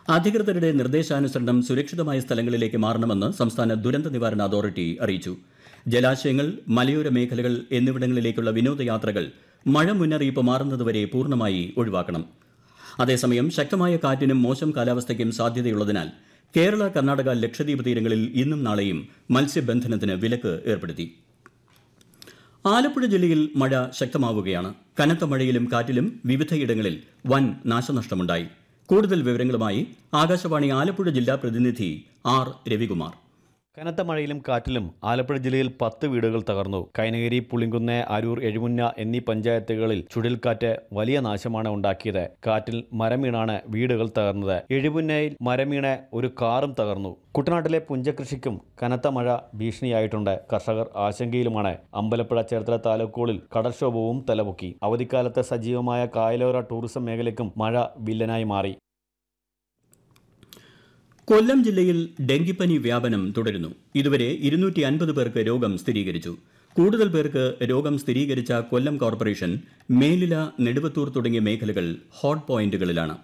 അധികൃതരുടെ നിർദ്ദേശാനുസരണം സുരക്ഷിതമായ സ്ഥലങ്ങളിലേക്ക് മാറണമെന്ന് സംസ്ഥാന ദുരന്ത നിവാരണ അതോറിറ്റി അറിയിച്ചു ജലാശയങ്ങൾ മലയോര മേഖലകൾ എന്നിവിടങ്ങളിലേക്കുള്ള വിനോദയാത്രകൾ മഴ മുന്നറിയിപ്പ് മാറുന്നതുവരെ പൂർണ്ണമായി ഒഴിവാക്കണം അതേസമയം ശക്തമായ കാറ്റിനും മോശം കാലാവസ്ഥയ്ക്കും സാധ്യതയുള്ളതിനാൽ കേരള കർണാടക ലക്ഷദ്വീപ് തീരങ്ങളിൽ ഇന്നും നാളെയും മത്സ്യബന്ധനത്തിന് വിലക്ക് ഏർപ്പെടുത്തി ആലപ്പുഴ ജില്ലയിൽ മഴ ശക്തമാവുകയാണ് കനത്ത മഴയിലും കാറ്റിലും വിവിധയിടങ്ങളിൽ വൻ നാശനഷ്ടമുണ്ടായി കൂടുതൽ വിവരങ്ങളുമായി ആകാശവാണി ആലപ്പുഴ ജില്ലാ പ്രതിനിധി ആർ രവികുമാർ കനത്ത മഴയിലും കാറ്റിലും ആലപ്പുഴ ജില്ലയിൽ പത്ത് വീടുകൾ തകർന്നു കൈനഗിരി പുളിങ്കുന്ന് അരൂർ എഴുമുന്ന എന്നീ പഞ്ചായത്തുകളിൽ ചുഴലിക്കാറ്റ് വലിയ നാശമാണ് ഉണ്ടാക്കിയത് കാറ്റിൽ മരം വീണാണ് വീടുകൾ തകർന്നത് എഴുപുന്നയിൽ മരം വീണ് ഒരു കാറും തകർന്നു കുട്ടനാട്ടിലെ പുഞ്ചകൃഷിക്കും കനത്ത മഴ ഭീഷണിയായിട്ടുണ്ട് കർഷകർ ആശങ്കയിലുമാണ് അമ്പലപ്പുഴ ചേർത്തല താലൂക്കുകളിൽ കടൽക്ഷോഭവും തലപൊക്കി അവധിക്കാലത്ത് സജീവമായ കായലോര ടൂറിസം മേഖലയ്ക്കും മഴ വില്ലനായി മാറി കൊല്ലം ജില്ലയിൽ ഡെങ്കിപ്പനി വ്യാപനം തുടരുന്നു ഇതുവരെ ഇരുന്നൂറ്റി അൻപത് പേർക്ക് രോഗം സ്ഥിരീകരിച്ചു കൂടുതൽ പേർക്ക് രോഗം സ്ഥിരീകരിച്ച കൊല്ലം കോർപ്പറേഷൻ മേലില നെടുവത്തൂർ തുടങ്ങിയ മേഖലകൾ ഹോട്ട് പോയിന്റുകളിലാണ്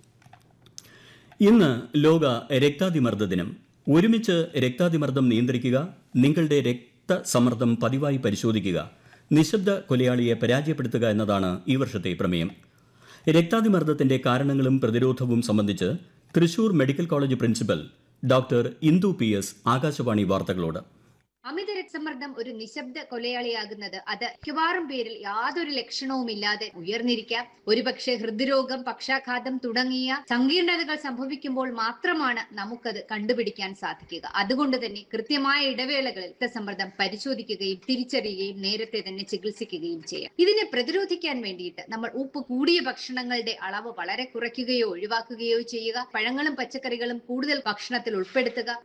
ഇന്ന് ലോക രക്താതിമർദ്ദ ദിനം ഒരുമിച്ച് രക്താതിമർദ്ദം നിയന്ത്രിക്കുക നിങ്ങളുടെ രക്തസമ്മർദ്ദം പതിവായി പരിശോധിക്കുക നിശബ്ദ കൊലയാളിയെ പരാജയപ്പെടുത്തുക എന്നതാണ് ഈ വർഷത്തെ പ്രമേയം രക്താതിമർദ്ദത്തിന്റെ കാരണങ്ങളും പ്രതിരോധവും സംബന്ധിച്ച് Thrissur medical college principal doctor Indu P S Akashvani വാർത്തകളോട് അമിത രക്തസമ്മർദ്ദം ഒരു നിശബ്ദ കൊലയാളിയാകുന്നത് അത് മിക്കവാറും പേരിൽ യാതൊരു ലക്ഷണവുമില്ലാതെ ഉയർന്നിരിക്കാം ഒരുപക്ഷെ ഹൃദ്രോഗം പക്ഷാഘാതം തുടങ്ങിയ സങ്കീർണതകൾ സംഭവിക്കുമ്പോൾ മാത്രമാണ് നമുക്കത് കണ്ടുപിടിക്കാൻ സാധിക്കുക അതുകൊണ്ട് തന്നെ കൃത്യമായ ഇടവേളകളിൽ രക്തസമ്മർദ്ദം പരിശോധിക്കുകയും തിരിച്ചറിയുകയും നേരത്തെ തന്നെ ചികിത്സിക്കുകയും ചെയ്യാം ഇതിനെ പ്രതിരോധിക്കാൻ വേണ്ടിയിട്ട് നമ്മൾ ഉപ്പ് കൂടിയ ഭക്ഷണങ്ങളുടെ അളവ് വളരെ കുറയ്ക്കുകയോ ഒഴിവാക്കുകയോ ചെയ്യുക പഴങ്ങളും പച്ചക്കറികളും കൂടുതൽ ഭക്ഷണത്തിൽ ഉൾപ്പെടുത്തുക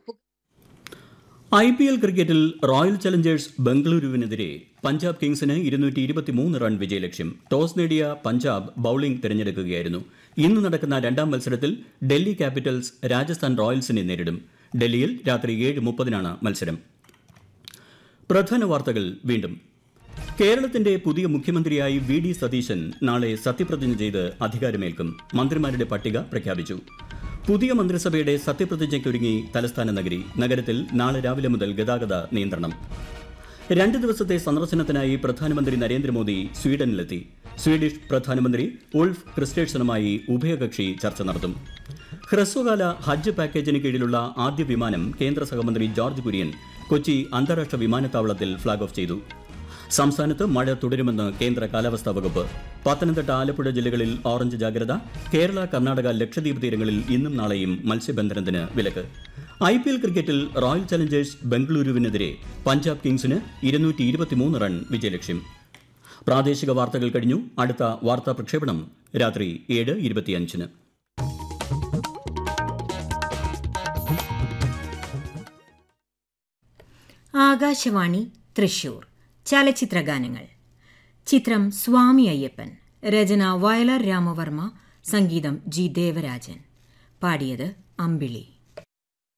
ഐ പി എൽ ക്രിക്കറ്റിൽ റോയൽ ചലഞ്ചേഴ്സ് ബംഗളൂരുവിനെതിരെ പഞ്ചാബ് കിങ്സിന് ഇരുന്നൂറ്റി ഇരുപത്തിമൂന്ന് റൺ വിജയലക്ഷ്യം ടോസ് നേടിയ പഞ്ചാബ് ബൌളിംഗ് തിരഞ്ഞെടുക്കുകയായിരുന്നു ഇന്ന് നടക്കുന്ന രണ്ടാം മത്സരത്തിൽ ഡൽഹി ക്യാപിറ്റൽസ് രാജസ്ഥാൻ റോയൽസിനെ നേരിടും ഡൽഹിയിൽ രാത്രി ഏഴ് മുപ്പതിനാണ് മത്സരം പ്രധാന വാർത്തകൾ വീണ്ടും കേരളത്തിന്റെ പുതിയ മുഖ്യമന്ത്രിയായി വി ഡി സതീശൻ നാളെ സത്യപ്രതിജ്ഞ ചെയ്ത് അധികാരമേൽക്കും മന്ത്രിമാരുടെ പട്ടിക പ്രഖ്യാപിച്ചു പുതിയ മന്ത്രിസഭയുടെ സത്യപ്രതിജ്ഞയ്ക്കൊരുങ്ങി തലസ്ഥാന നഗരി നഗരത്തിൽ നാളെ രാവിലെ മുതൽ ഗതാഗത നിയന്ത്രണം രണ്ട് ദിവസത്തെ സന്ദർശനത്തിനായി പ്രധാനമന്ത്രി നരേന്ദ്രമോദി സ്വീഡനിലെത്തി സ്വീഡിഷ് പ്രധാനമന്ത്രി ഉൾഫ് ക്രിസ്റ്റേഴ്സണുമായി ഉഭയകക്ഷി ചർച്ച നടത്തും ഹ്രസ്വകാല ഹജ്ജ് പാക്കേജിന് കീഴിലുള്ള ആദ്യ വിമാനം കേന്ദ്ര സഹമന്ത്രി ജോർജ് കുര്യൻ കൊച്ചി അന്താരാഷ്ട്ര വിമാനത്താവളത്തിൽ ഫ്ളാഗ് ഓഫ് ചെയ്തു സംസ്ഥാനത്ത് മഴ തുടരുമെന്ന് കേന്ദ്ര കാലാവസ്ഥാ വകുപ്പ് പത്തനംതിട്ട ആലപ്പുഴ ജില്ലകളിൽ ഓറഞ്ച് ജാഗ്രത കേരള കർണാടക ലക്ഷദ്വീപ് തീരങ്ങളിൽ ഇന്നും നാളെയും മത്സ്യബന്ധനത്തിന് വിലക്ക് ഐ പി എൽ ക്രിക്കറ്റിൽ റോയൽ ചലഞ്ചേഴ്സ് ബംഗളൂരുവിനെതിരെ പഞ്ചാബ് കിങ്സിന് ഇരുന്നൂറ്റി ഇരുപത്തിമൂന്ന് റൺ വിജയലക്ഷ്യം പ്രാദേശിക വാർത്തകൾ കഴിഞ്ഞു അടുത്ത വാർത്താ പ്രക്ഷേപണം രാത്രി ഏഴ് ഇരുപത്തിയഞ്ചിന് ആകാശവാണി തൃശൂർ ചലച്ചിത്രഗാനങ്ങൾ ചിത്രം സ്വാമി അയ്യപ്പൻ രചന വയലാർ രാമവർമ്മ സംഗീതം ജി ദേവരാജൻ പാടിയത് അമ്പിളി